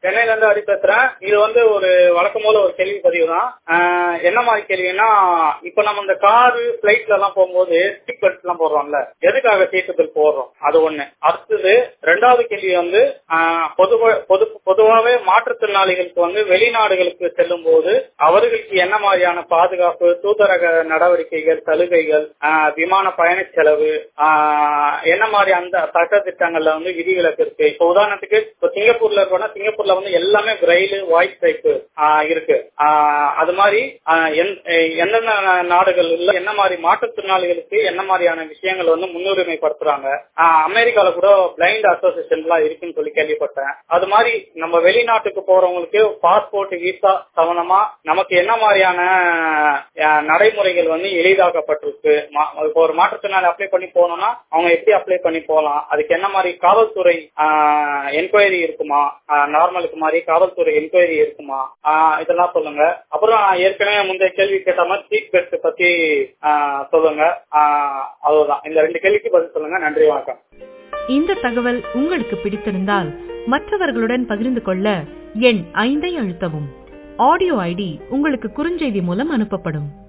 சென்னையில இருந்து ஹரி பேசுறேன் இது வந்து ஒரு வழக்கம் போல ஒரு கேள்வி பதிவு தான் ஆஹ் என்ன மாதிரி கேள்வின்னா இப்ப நம்ம இந்த காரு பிளைட்ல எல்லாம் போகும்போது சீட் பெல்ட் எல்லாம் போடுறோம்ல எதுக்காக சீட் பெல்ட் போடுறோம் அது ஒண்ணு அடுத்தது ரெண்டாவது கேள்வி வந்து ஆஹ் பொதுவா பொது பொதுவாகவே மாற்றுத்திறனாளிகளுக்கு வந்து வெளிநாடுகளுக்கு செல்லும் போது அவர்களுக்கு என்ன மாதிரியான பாதுகாப்பு தூதரக நடவடிக்கைகள் சலுகைகள் ஆஹ் விமான பயண செலவு ஆஹ் என்ன மாதிரி அந்த சட்ட திட்டங்கள்ல வந்து விதிவிலக்கு இருக்கு இப்போ உதாரணத்துக்கு இப்போ சிங்கப்பூர்ல இருக்கோம்னா சிங்கப்பூர்ல வந்து எல்லாமே பிரெயில் வாய்ஸ் டைப் இருக்கு ஆஹ் அது மாதிரி ஆஹ் எந்- எந்தெந்த நாடுகள் இல்ல என்ன மாதிரி மாற்றுத்திறனாளிகளுக்கு என்ன மாதிரியான விஷயங்கள் வந்து முன்னுரிமைப்படுத்துறாங்க ஆஹ் அமெரிக்கால கூட பிளைண்ட் அசோசியேஷன் எல்லாம் இருக்குன்னு சொல்லி கேள்விப்பட்டேன் அது மாதிரி நம்ம வெளிநாட்டுக்கு போறவங்களுக்கு பாஸ்போர்ட் விசா சம்பந்தமா நமக்கு என்ன மாதிரியான ஆஹ், நடைமுறைகள் வந்து எளிதாக்கப்பட்டிருக்கு மா- இப்போ ஒரு மாற்றுத்திறனாளி அப்ளை பண்ணி போகணும்னா அவங்க எப்படி அப்ளை பண்ணி போகலாம் அதுக்கு என்ன மாதிரி காவல்துறை என்கொயரி இருக்குமா நார்மலுக்கு மாதிரி காவல்துறை என்கொயரி இருக்குமா ஆஹ், இதெல்லாம் சொல்லுங்க அப்புறம் நான் ஏற்கனவே முந்தைய கேள்வி கேட்ட மாதிரி சீட் பெல்ட் பத்தி ஆஹ், சொல்லுங்க ஆஹ், அவ்வளவுதான் இந்த ரெண்டு கேள்விக்கு பதில் சொல்லுங்க நன்றி வணக்கம் இந்த தகவல் உங்களுக்கு பிடித்திருந்தால் மற்றவர்களுடன் பகிர்ந்து கொள்ள எண் ஐந்தை அழுத்தவும் ஆடியோ ஐடி உங்களுக்கு குறுஞ்செய்தி மூலம் அனுப்பப்படும்